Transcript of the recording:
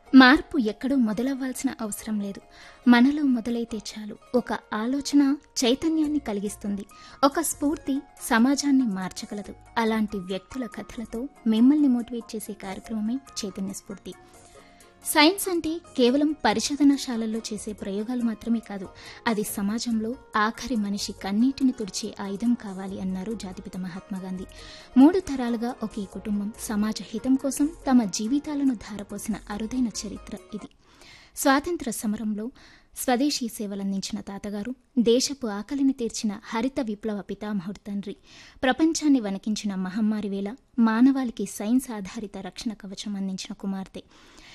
మార్పు ఎక్కడో మొదలవ్వాల్సిన అవసరం లేదు మనలో మొదలైతే చాలు ఒక ఆలోచన చైతన్యాన్ని కలిగిస్తుంది ఒక స్ఫూర్తి సమాజాన్ని మార్చగలదు అలాంటి వ్యక్తుల కథలతో మిమ్మల్ని మోటివేట్ చేసే కార్యక్రమమే చైతన్య స్ఫూర్తి సైన్స్ అంటే కేవలం పరిశోధనశాలల్లో చేసే ప్రయోగాలు మాత్రమే కాదు అది సమాజంలో ఆఖరి మనిషి కన్నీటిని తుడిచే ఆయుధం కావాలి అన్నారు జాతిపిత మహాత్మా గాంధీ మూడు తరాలుగా ఒకే కుటుంబం సమాజ హితం కోసం తమ జీవితాలను ధారపోసిన అరుదైన చరిత్ర ఇది స్వాతంత్ర సమరంలో స్వదేశీ సేవలందించిన తాతగారు దేశపు ఆకలిని తీర్చిన హరిత విప్లవ పితామహుడు తండ్రి ప్రపంచాన్ని వణికించిన మహమ్మారి వేళ మానవాళికి సైన్స్ ఆధారిత రక్షణ కవచం అందించిన కుమార్తె